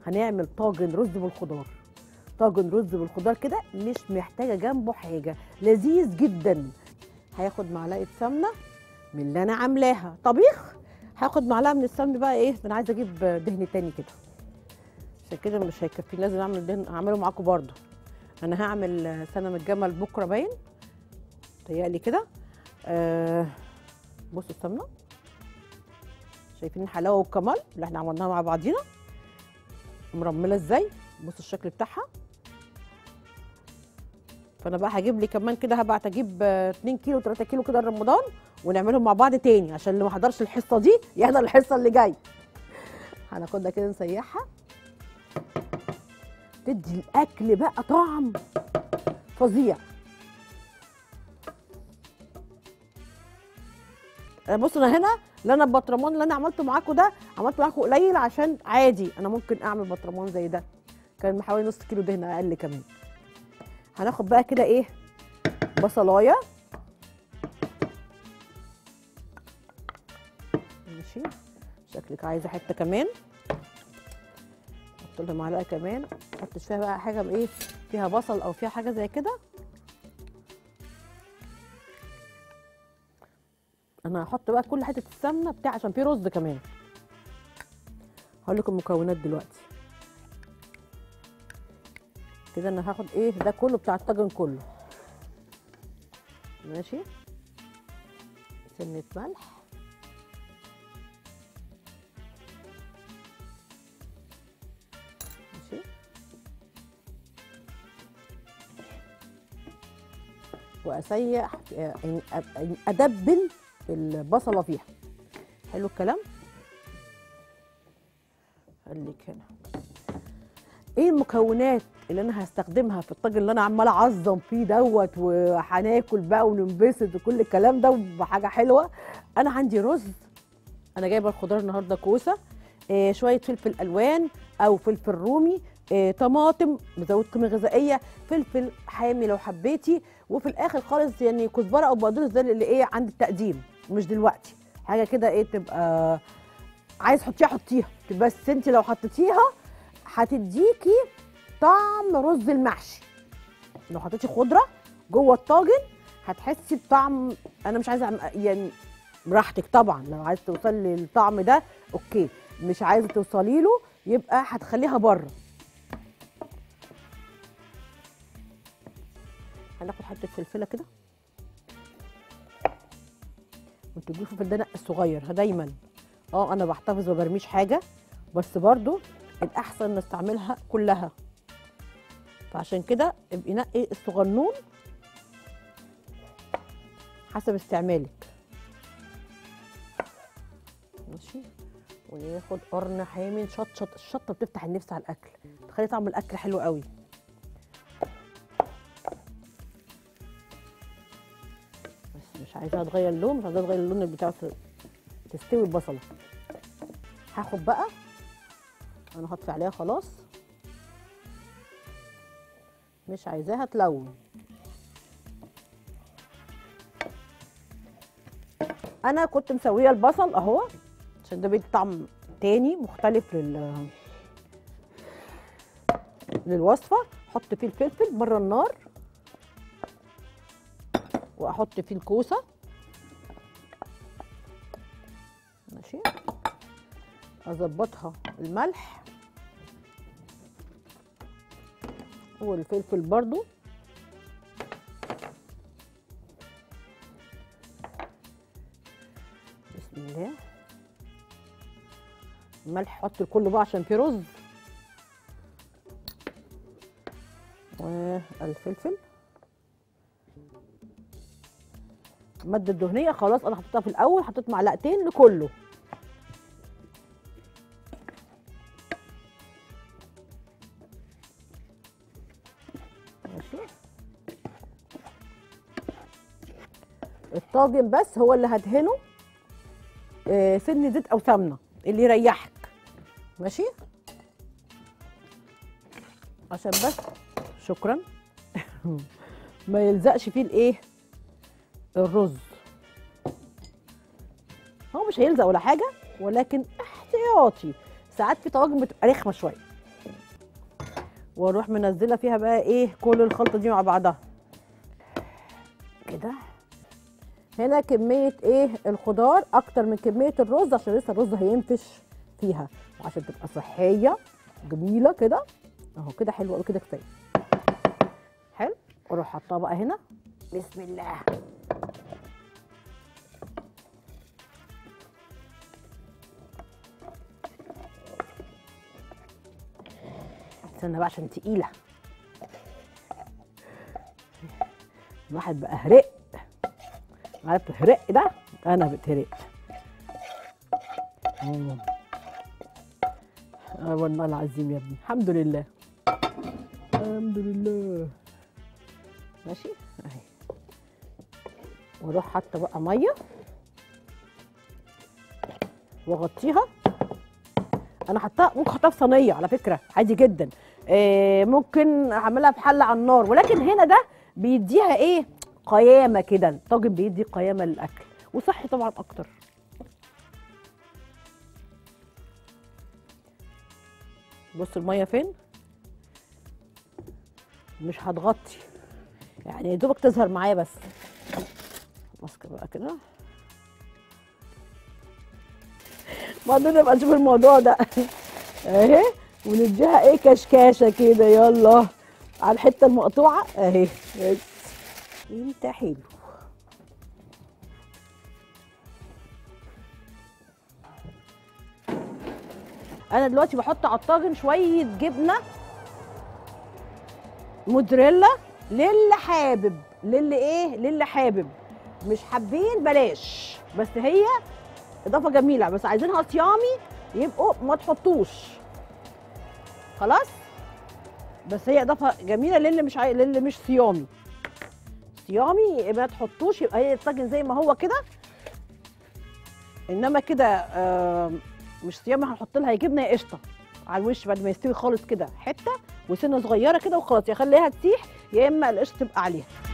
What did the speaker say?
هنعمل طاجن رز بالخضار طاجن رز بالخضار كده مش محتاجه جنبه حاجه لذيذ جدا هياخد معلقه سمنه من اللي انا عاملاها طبيخ هاخد معلقه من السمن بقى ايه ده انا عايزه اجيب دهن تاني كده عشان كده مش هيكفي لازم اعمل دهن اعمله معاكم برضو انا هعمل سنه الجمل بكره باين تهيألي كده آه بصوا السمنه شايفين الحلاوه والكمال اللي احنا عملناها مع بعضينا مرمله ازاي بصوا الشكل بتاعها فانا بقى هجيب لي كمان كده هبعت اجيب آه، 2 كيلو 3 كيلو كده رمضان ونعملهم مع بعض تاني عشان اللي ما حضرش الحصه دي يحضر الحصه اللي جايه هناخدها كده نسيحها تدي الاكل بقى طعم فظيع آه، بصوا انا هنا اللي انا البطرمان اللي انا عملته معاكم ده عملته معاكم قليل عشان عادي انا ممكن اعمل بطرمان زي ده كان حوالي نص كيلو دهن اقل كمان هناخد بقى كده ايه بصلايه ماشي شكلك عايزه حته كمان احط لها معلقه كمان احطش فيها بقى حاجه بايه فيها بصل او فيها حاجه زي كده انا هحط بقى كل حته السمنه بتاع عشان في رز كمان هقول لكم المكونات دلوقتي كده انا هاخد ايه ده كله بتاع الطاجن كله ماشي سنه ملح ماشي واسيح يعني أ- يعني ادبل البصله فيها حلو الكلام خليك هنا ايه المكونات اللي انا هستخدمها في الطاجن اللي انا عماله اعظم فيه دوت وهناكل بقى وننبسط وكل الكلام ده وحاجه حلوه انا عندي رز انا جايبه الخضار النهارده كوسه إيه شويه فلفل الوان او فلفل رومي إيه طماطم مزود قيمه غذائيه فلفل حامي لو حبيتي وفي الاخر خالص يعني كزبره او بقدونس ده اللي ايه عند التقديم مش دلوقتي حاجه كده ايه تبقى عايز تحطيها حطيها بس انت لو حطيتيها هتديكي طعم رز المحشي لو حطيتي خضره جوه الطاجن هتحسي بطعم انا مش عايزه أعم- يعني براحتك طبعا لو عايزه توصلي للطعم ده اوكي مش عايزه توصلي له يبقى هتخليها بره هناخد حته فلفله كده وانتوا تجيبوا في الدنق الصغير دايما اه انا بحتفظ ما برميش حاجه بس برضو الاحسن نستعملها كلها فعشان كده ابقي نقي الصغنون حسب استعمالك ماشي وناخد قرن حامي نشطشط الشطه بتفتح النفس على الاكل تخلي طعم الاكل حلو قوي بس مش عايزاها تغير اللون مش عايزاها تغير اللون بتاع تستوي البصله هاخد بقى انا هطفي عليها خلاص مش عايزاها تلون انا كنت مسويه البصل اهو عشان ده بيدي طعم تاني مختلف لل للوصفه احط فيه الفلفل بره النار واحط فيه الكوسه ماشي اظبطها الملح والفلفل برضو بسم الله الملح حط الكل بقى عشان فيه رز والفلفل المادة الدهنية خلاص انا حطيتها في الاول حطيت معلقتين لكله ماشي الطاجن بس هو اللي هدهنه آه، سن زيت او سمنه اللي يريحك ماشي عشان بس شكرا ما يلزقش فيه الايه الرز هو مش هيلزق ولا حاجه ولكن احتياطي ساعات في طواجن بتبقى رخمه شويه واروح منزله فيها بقى ايه كل الخلطه دي مع بعضها كده هنا كميه ايه الخضار اكتر من كميه الرز عشان لسه الرز هينفش فيها وعشان تبقى صحيه جميله كده اهو كده حلو قوي كده كفايه حلو واروح حاطاها بقى هنا بسم الله استنى بقى عشان تقيله الواحد بقى هرق عارف الهرق ده انا بتهرق اه آه والله العظيم يا ابني الحمد لله الحمد لله ماشي اهي واروح حاطه بقى ميه واغطيها انا حطاها ممكن احطها في صينيه على فكره عادي جدا آه ممكن اعملها في حله على النار ولكن هنا ده بيديها ايه قيامه كده الطاجن بيدي قيامه للاكل وصحي طبعا اكتر بص الميه فين مش هتغطي يعني يا دوبك تظهر معايا بس ماسكه بقى كده بعدين نبقى نشوف الموضوع ده اهي ونديها ايه كشكاشه كده يلا على الحته المقطوعه اهي بس انت حلو انا دلوقتي بحط على الطاجن شويه جبنه موتزاريلا للي حابب للي ايه للي حابب مش حابين بلاش بس هي اضافه جميله بس عايزينها صيامي يبقوا ما تحطوش خلاص بس هي اضافه جميله للي مش عاي... للي مش صيامي صيامي ما تحطوش يبقى هي الطاجن زي ما هو كده انما كده آه مش صيامي هنحط لها يا جبنه يا قشطه على الوش بعد ما يستوي خالص كده حته وسنه صغيره كده وخلاص يا خليها تسيح يا اما القشطه تبقى عليها